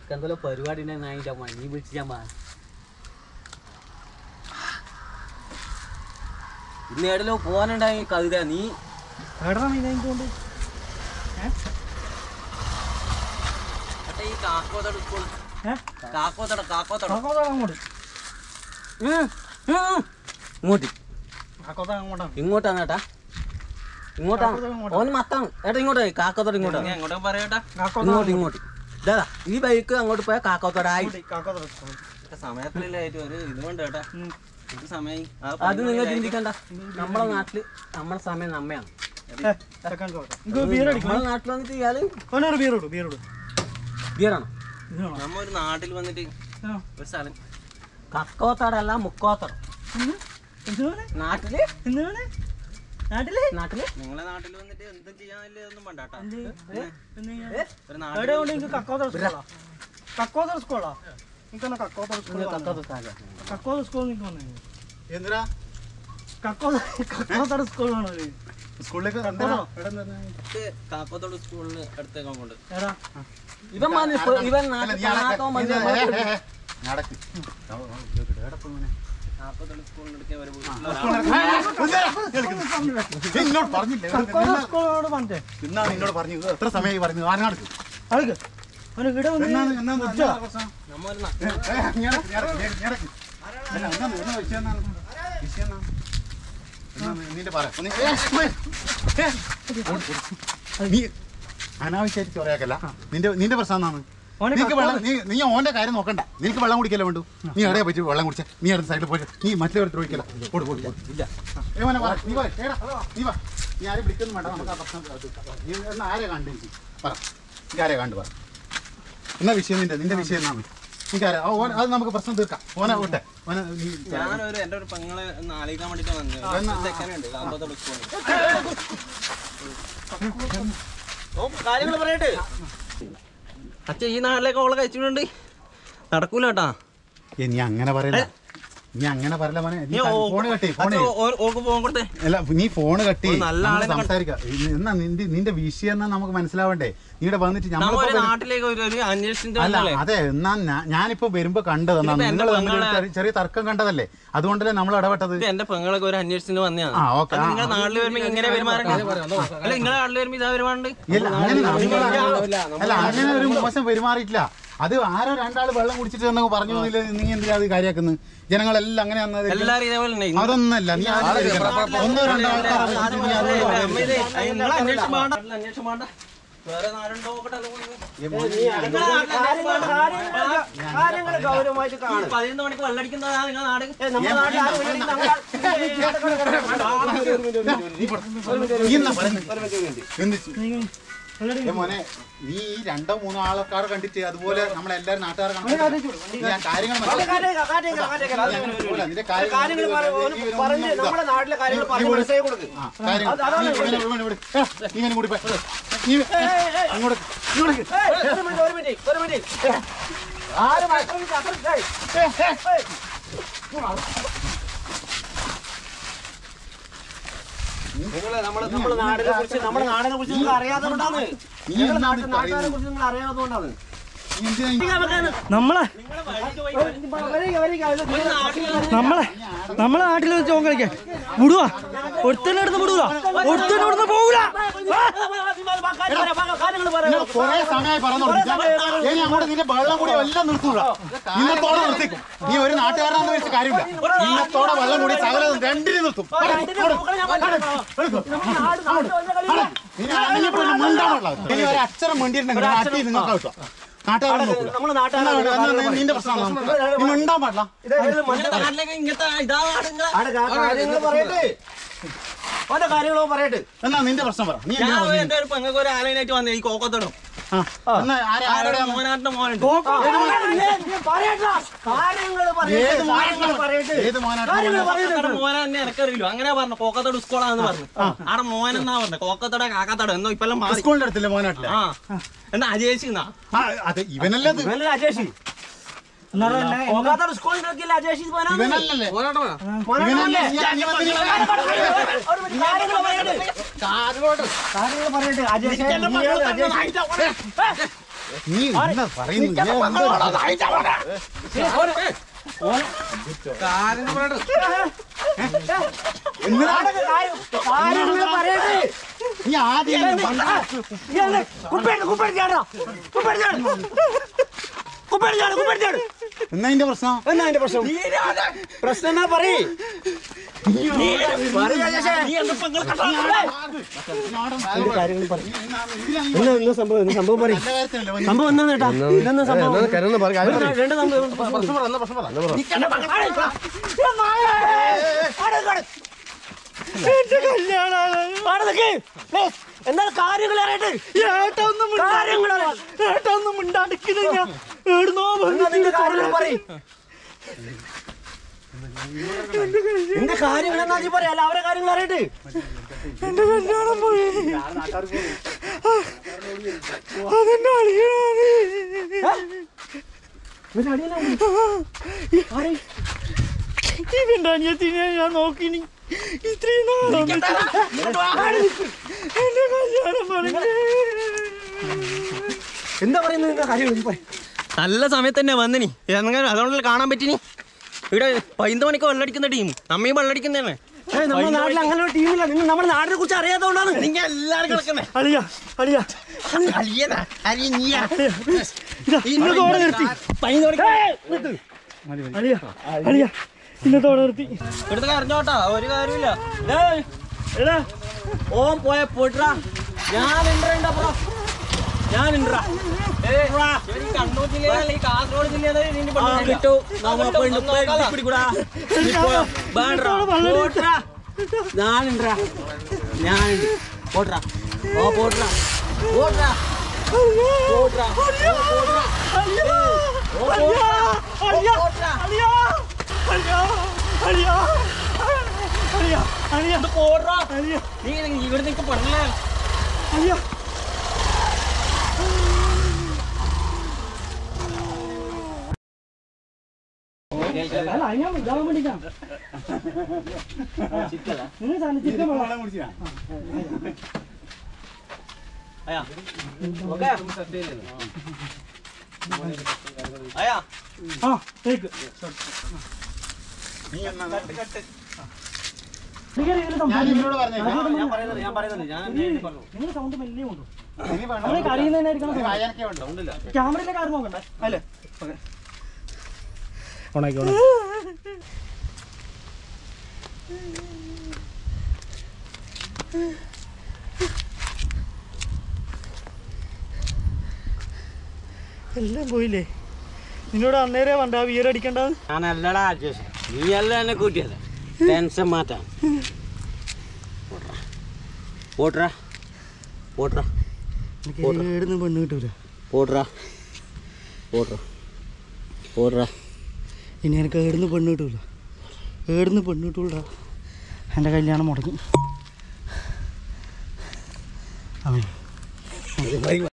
എന്തെല്ലാം പരിപാടി ഉണ്ടെന്ന് അതിന്റെ മഞ്ഞി വിളിച്ച് ഞാൻ വാ ഇന്ന് എവിടെല്ലോ പോകാനുണ്ടായി കവിത നീ എടാ നീ കൊണ്ട് മറ്റേ ഈ കാക്കോത്തോട് സ്കൂൾ ഏഹ് കാക്കോത്തോട കാക്കോത്തോട കാക്കോത്ത അങ്ങോട്ട് ഇങ്ങോട്ട് കാക്കോത്ത അങ്ങോട്ടാണ് ഇങ്ങോട്ടാണ് ഏട്ടാ ഇങ്ങോട്ടാണ് കാക്കോത്തോട് ഇങ്ങോട്ടാ. ഓന് മത്താണ് ഏട്ടാ ഇങ്ങോട്ട് കാക്കോത്തോട് ഇങ്ങോട്ടാണ് എങ്ങോട്ടും പറയട്ടാ കാക്കോത്ത ഇങ്ങോട്ട് ഇങ്ങോട്ട് ഇതാ ഈ ബൈക്ക് അങ്ങോട്ട് പോയാൽ കാക്കോത്തോടായി കാക്കോത്ത സമയത്തിലായിട്ട് ഒരു ഇത് കൊണ്ട് കേട്ടാ ഇത് സമയം അത് നിങ്ങൾ ചിന്തിക്കണ്ട നമ്മളെ നാട്ടില് നമ്മളെ സമയം നമ്മയാണ് ബീർ അടിക്കും നമ്മളെ നാട്ടിൽ വന്നിട്ട് ഇയാള് അവനൊരു ബീർ ഇടും ബീർ ഇടും ബിയറാണ് ഇതാണോ നമ്മ ഒരു നാട്ടിൽ വന്നിട്ട് ആ. ഒരു സ്ഥലം കക്കോത്തടല്ല മുക്കോത്തടം എന്ത്? എന്തുവാണ്? നാട്ടില് എന്തുവാണ്? നാട്ടില്? നാട്ടില് നിങ്ങളെ നാട്ടിൽ വന്നിട്ട് എന്തും ചെയ്യാനില്ല ഒന്നും വേണ്ടാട്ടാ എന്ത്? എന്ത് ചെയ്യാൻ? ഒരു എവിടെ നാട്ടിൽ കൊണ്ട് എനിക്ക് കക്കോത്തറ സ്കൂളാ കക്കോത്തറ സ്കൂളാ എനിക്കെന്നാ കക്കോത്തറ സ്കൂൾ കക്കോത്ത സ്ഥലം കക്കോത്തറ സ്കൂൾ എനിക്ക് വന്നേ എന്തിനാ കക്കോത്ത കക്കോത്തറ സ്കൂൾ വേണോ ഇത്? സ്കൂളിലേക്ക് കക്കോത്തറ? കാക്കത്തോട് സ്കൂളിന് അടുത്തേക്ക് കൊണ്ട് എടാ ഇവൻ വന്ന് ഇപ്പൊ ഇവൻ അല്ല, നാട്ടിൽ നീ അടക്ക്. കാണാത്തവൻ നീ വന്ന് ഏ, നമ്മളെ ഏ, ഏ, നീ അടക്ക്. ഓ, ഓ, ഇതൊക്കെ എവിടെ പോയി മോനെ? കാക്കത്തോട് സ്കൂളിന് അടുക്കേ വരെ പോയി നീ എന്നോട് പറഞ്ഞില്ലേ കക്കോത്തറ സ്കൂളിനോട് പറഞ്ഞേ എന്നാ നിന്നോട് പറഞ്ഞു ഇത് എത്ര സമയമായി പറഞ്ഞു ആരങ്ങാടുക്ക് അതൊക്കെ അവന് ഇവിടെ വന്ന് എന്നാണ് എന്നാണ് ഉച്ച. എന്നാണ് പ്രശ്നം നമ്മ ഒരു നാ- ഏ, ഏ, നീ അടക്ക്, നീ അടക്ക്, നീ അടക്ക്, നീ അടക്ക്. അല്ല, എന്നാണ്, എന്നാ വിഷയം എന്താണ്? വിഷയം എന്താണ്? എന്നാണ് നിന്റെ പറ ഒന്ന് ഏ, ഉമ്മേ. ഏ, ഓടി, ഓടി. നീ അനാവശ്യമായിട്ട് ചൊറയാക്കല്ല നിന്റെ നിന്റെ പ്രശ്നം എന്താണ് ഓനെ നിനക്ക് വെള്ളം നീ നീ ഓന്റെ കാര്യം നോക്കണ്ട നിനക്ക് വെള്ളം കുടിക്കല്ലേ വേണ്ടു നീ എവിടെ പോയിട്ട് വെള്ളം കുടിച്ച നീ അടുത്ത സൈഡിൽ പോയിട്ട് നീ മറ്റുള്ളവർ ഒഴിക്കല ഓട് ഓട് ഓട്. ഇല്ല ഏ മോനെ വാ, നീ വാ, ഏടാ, നീ വാ നീ ആരും വിളിക്കൊന്നും വേണ്ട നമുക്ക് ആ പ്രശ്നം തീർക്കാം. നീ എന്നാ ആരെ കണ്ടു എനിക്ക് പറ നീ ആരെ കണ്ടു പറ എന്നാ വിഷയം നിന്റെ നിന്റെ വിഷയം എന്നാണ് എനിക്കറിയാം ആ, ഓൻ അത് നമുക്ക് പ്രശ്നം തീർക്കാം ഓനെ വിട്ടെ ഓനെ നീ ഞാനൊരു എന്റെ ഒരു പെങ്ങളെ ഒന്ന് ആലോചിക്കാൻ വേണ്ടിട്ട് എന്നാ? വന്നത് ചെക്കനുണ്ട് കാക്കത്തോട് സ്കൂളിൽ കാര്യങ്ങൾ പറയട്ടെ അച്ഛ ഈ നാട്ടിലേക്ക് ഓളെ കഴിച്ചിട്ടുണ്ട് നടക്കൂല കേട്ടാ ഏ, നീ അങ്ങനെ പറയല്ല നീ അങ്ങനെ പറയല്ല മോനെ നീ ഫോണ് കട്ടി ഫോണ് ഓൾക്ക് പോകാൻ കൊടുത്തേ അല്ല നീ ഫോണ് കട്ടി ഒരു നല്ല നമുക്ക് ആളെ കണ്ട്- സംസാരിക്കാം ഇത് എന്നാ നിന്റെ നിന്റെ വിഷയം എന്നാ നമുക്ക് മനസ്സിലാവണ്ടേ നീ ഇവിടെ വന്നിട്ട് നമ്മ ഒരു ഞമ്മളിപ്പോ നാട്ടിലേക്ക് ഒരു ഒരു അന്വേഷണത്തിന് അല്ല വന്നതല്ലേ? അതെ എന്നാ ഞാ- ഞാനിപ്പോ വരുമ്പോ കണ്ടതെന്നാ ഇതിപ്പോ നിങ്ങൾ എന്റെ തമ്മിൽ ഒരു പെങ്ങളെ- ചെറിയ- ചെറിയ തർക്കം കണ്ടതല്ലേ അതുകൊണ്ടല്ലേ നമ്മൾ ഇടപെട്ടത് ഇത് എന്റെ പെങ്ങളൊക്കെ ഒരു അന്വേഷണത്തിന് വന്നതാണ് ആ ഓക്കെ നിങ്ങളുടെ നാട്ടിൽ വരുമ്പോ ഇങ്ങനെ പെരുമാറണ്ട അല്ല നിങ്ങളുടെ നാട്ടിൽ വരുമ്പോ ഇതാ പെരുമാറുണ്ട് ഇല്ല അങ്ങനെ നിങ്ങൾ- അല്ല അങ്ങനെ ഒരു മോശം പെരുമാറിയിട്ടില്ല അത് ആരോ രണ്ടാള് വെള്ളം കുടിച്ചിട്ട് എന്നൊക്കെ പറഞ്ഞു എന്നില്ല നീ എന്തിനാ അത് കാര്യാക്കുന്നത് ജനങ്ങളെല്ലാം അങ്ങനെ വന്നത് എല്ലാരും ഇതേപോലെ തന്നെ. അതൊന്നല്ല നീ ആദ്യം പേടിക്കണം. ഒന്നോ രണ്ടോ ആൾക്കാരെ ആരും കുറിച്ചിട്ട് നീ പറയാതെ അതുകൊണ്ട് അമ്മ ഇത് പറയുന്നത്. അയ്യ, നിങ്ങള് അന്വേഷണം വേണ്ട. നാട്ടിൽ അന്വേഷണം വേണ്ട. വേറെ നാടുണ്ടോ നോക്കട്ടെ അത് കൊണ്ട്. കാര്യങ്ങൾ ഗൗരവമായിട്ട് ഈ പതിനൊന്ന് മണിക്ക് വെള്ളടിക്കുന്നതാ നിങ്ങളുടെ നാട് നമ്മുടെ നാട്ടിൽ ആരും വിളിക്കുന്ന നീ പറ. നീ എന്നാ പറയുന്നത്? എന്ത് ചെയ്യും? ഏ മോനെ നീ ഈ രണ്ടോ മൂന്നോ ആൾക്കാരെ കണ്ടിട്ട് അതുപോലെ നമ്മളെല്ലാരും നാട്ടുകാരെ കണ്ടിട്ട് ഞാൻ കാര്യങ്ങൾ മനസ്സിലാക്കി നിന്റെ കാര്യങ്ങൾ പറഞ്ഞ് നമ്മുടെ നാട്ടിലെ കാര്യങ്ങൾ പറഞ്ഞ് മനസ്സിലാക്കി കൊടുക്ക് ആ, കാര്യങ്ങൾ. നീ ഇവനെ- ഇവനെ ഇവിടെ- ഏ, നീ ഇവനെ കൂടി പോ. നീ ഇങ്ങോട്ട് ഇങ്ങോട്ട് ഏയ്, ഒരു മിനിറ്റ് ഒരു മിനിറ്റ് ഒരു മിനിറ്റ് ആരും ആക്രമിച്ച് ആക്രമിച്ച് ഏയ്. നിങ്ങള് നമ്മളെ നമ്മുടെ നാടിനെ കുറിച്ച് നമ്മുടെ നാടിനെ കുറിച്ച് നിങ്ങൾ അറിയാത്തതുകൊണ്ടാണ് നീ എന്നാ ഇത് നാട്ടുകാരെ പറയുന്നത്? കുറിച്ച് നിങ്ങൾ അറിയാത്തതുകൊണ്ടാണ് നീ എന്തിനാ ഈ- നമ്മളെ വരിക വരിക ഇത് നമ്മളെ നമ്മളെ നാട്ടിൽ വെച്ച് ഓൻ കളിക്കാൻ വിടുവാ ഒരുത്തന്നെ അടുത്ത് വിടൂല ഒരുത്തന്നെ ഇവിടുന്ന് പോകൂല കാര്യങ്ങൾ പറയാം നിങ്ങൾ കുറേ സമയമായി പറഞ്ഞോണ്ടിരിക്കുക ഇനി അങ്ങോട്ട് നിന്റെ വെള്ളം കൂടി എല്ലാം നിർത്തൂല ഇന്നത്തോടെ നിർത്തിക്കും നീ ഒരു നാട്ടുകാരനാന്ന് വെച്ച് കാര്യമില്ല ഇന്നത്തോടെ വെള്ളം കൂടി സകലം രണ്ടിനും നിർത്തും ഇനി ഇനിയിപ്പോ ഇനി മിണ്ടാൻ പാടില്ല. ഇനി ഒരു അക്ഷരം മിണ്ടിയിട്ടുണ്ടെങ്കിൽ നാട്ടിൽ നിങ്ങൾക്ക് കിട്ടും നാട്ടുകാരെ നോക്കൂല നമ്മള് എന്നാ വേണ്ട? എന്നാ എന്നാ നിന്റെ പ്രശ്നമാണ് നീ മിണ്ടാൻ പാടില്ല നിങ്ങളുടെ നാട്ടിലേക്ക് ഇങ്ങനത്തെ ഇതാ നാട് നിങ്ങളെ. കാര്യങ്ങൾ പറയട്ടെ ഓന്റെ കാര്യങ്ങളോ പറയട്ടെ എന്നാ നിന്റെ പ്രശ്നം പറ നീ ഞാൻ എന്തിനാ വന്നത്? എന്റെ ഒരു പെങ്ങൾക്ക് ഒരു ആലയനായിട്ട് വന്നേ ഈ കോക്കത്തോടും ആ. എന്നാ ആരെ- ആരുടെ അമ്മ? മോനാട്ടിന്റെ മോനുണ്ട് കാര്യങ്ങൾ ഏത് പറയട്ടെ മോനാണ്? പറയട്ടെ ഏത് മോനാണ് കോക്കത്തോടെ മോനെ തന്നെ എനിക്കറിയില്ലോ അങ്ങനെ പറഞ്ഞു കോക്കത്തോട് സ്കൂളാന്ന് പറഞ്ഞു ആടെ മോൻ എന്നാ പറഞ്ഞു കോക്കത്തോടെ കാക്കത്തോടെ എന്നോ ഇപ്പെല്ലാം മാറി സ്കൂളിന്റെ അടുത്തില്ലേ മോനാട്ടിലെ ആ എന്നാ അജേഷ് എന്നാ ആ, അതെ ഇവനല്ലേ ഇത്? ഇവനല്ലേ അജേഷി പോകാത്ത സ്കൂളിൽ നോക്കിയില്ല അജേഷി പോകാനാ ഇവനല്ലേ മോനാണല്ലേ? ഇവനല്ലേ? ഇവൻ എന്തിനാ? ഒരു മിനിറ്റ് കാര്യങ്ങൾ പറയട്ടെ കാര്യങ്ങൾ പറയട്ടെ അജേഷ് നീ ഏത് അജേഷ് നീ എന്നാ പറയുന്നു ഞാൻ എന്താ- എന്തിനാണ് കാര്യങ്ങള് പറയട്ടെ. നീ ആദ്യം ഇയാള് കുപ്പേട്ട് കുപ്പേട്ട് ചാടാ. കുപ്പേട്ട് ചാട്. കുപ്പേട്ട് ചാട്, കുപ്പേട്ട് ചാട്. എന്നാ ഇതിന്റെ പ്രശ്നം എന്നാ അതിന്റെ പ്രശ്നം പ്രശ്നം എന്നാ പറയ് പറയ് രാജേഷേ. എന്നാ എന്നാ സംഭവം എന്നാ സംഭവം പറയ് സംഭവം എന്നാ കേട്ടാ എന്നാ സംഭവം രണ്ട് സംഭവം എന്താ കാര്യങ്ങൾ അറിയട്ടെ കാര്യങ്ങൾ ഏട്ടൊന്നും മിണ്ടാണ്ടിക്കുന്ന ഞാൻ എവിടുന്നോ നിന്റെ കാര്യങ്ങൾ പറയും നിന്റെ കാര്യങ്ങൾ എന്നാ നീ പറയാ അല്ല അവരെ കാര്യങ്ങൾ അറിയട്ടെ എന്റെ കല്യാണം പോയി അതെന്റെ അളിയനാണ് ഇവന്റെ അനിയത്തിനെ ഞാൻ നോക്കിനി ഇത്രയും നാളെ എന്റെ കല്യാണം പറഞ്ഞു എന്താ പറയുന്നത് നിന്റെ കാര്യങ്ങൾ നീ പറ നല്ല സമയത്ത് തന്നെ വന്നിനി എങ്ങനെ അതുകൊണ്ടല്ലേ കാണാൻ പറ്റിനി ഇവിടെ പൈന്ത് മണിക്ക് വെള്ളടിക്കുന്ന ടീം നമ്മയും വെള്ളടിക്കുന്നതാണ് ഏയ് നമ്മുടെ നാട്ടിൽ അങ്ങനെ ഒരു ടീമില്ല നിങ്ങൾ നമ്മുടെ നാടിനെ കുറിച്ച് അറിയാത്തതുകൊണ്ടാണ് നിങ്ങൾ എല്ലാരും കിടക്കുന്നേ അളിയ അളിയ അലിയനാ അലിയ ഇന്നത്തോടെ നിർത്തി പൈന്ത് മണിക്ക് അളിയ അളിയ ഇന്നത്തോടെ നിർത്തി ഇവിടുത്തെ അറിഞ്ഞോട്ടാ ഒരു കാര്യമില്ല ഏയ്, എടാ ഓൻ പോയ പോട്ടാ ഞാൻ ഉണ്ടോ ഞാൻ ഉണ്ടാ കണ്ണൂർ ജില്ലയിലല്ല ഈ കാസർഗോഡ് ജില്ലയിൽ കിട്ടു നമ്മ പെണ്ണ് പെണ്ണ് പിടിക്കൂടാ ഇപ്പൊ വേണ്ടാ പോട്രാ ഞാനുണ്ടാ ഞാനുണ്ട് പോട്രാ ഓ പോട്രാ പോട്രാ പോട്രാ പോടാ നീ ഇവിടെ നിനക്ക് പെണ്ണേ അയാ ആ കേക്ക് നീ എന്നാ നിങ്ങളെ ഞാൻ ഇവരോട് പറഞ്ഞേക്കാം ഞാൻ പറയുന്നത് ഞാൻ പറയുന്നത് ഞാൻ നേരിട്ട് പറഞ്ഞു നിങ്ങൾ സൗണ്ട് മെല്ലെ കൊണ്ടു നീ വേണ്ട നമ്മളെ കരയുന്നതിനായിരിക്കണം നീ വായനക്കേ ഉണ്ടോ ക്യാമറയിലെ കാര്യം നോക്കണ്ടേ അല്ലേ എല്ലാം പോയില്ലേ നിന്നോട് അന്നേരേ വേണ്ട വീരടിക്കണ്ടത് ഞാനല്ലടാ അജേഷ് നീ അല്ല എന്നെ കൂട്ടിയത് ടെൻഷൻ മാറ്റാൻ പോട്രാ പോട്രാ ഏടുന്ന് പെണ്ണ് കിട്ടൂല പോട്രാ പോട്രാ പോട്രാ ഇനി എനിക്ക് ഏടുന്ന് പെണ്ണ് കിട്ടൂല ഏടുന്ന് പെണ്ണ് കിട്ടൂലടാ എൻ്റെ കല്യാണം മുടങ്ങി അവൻ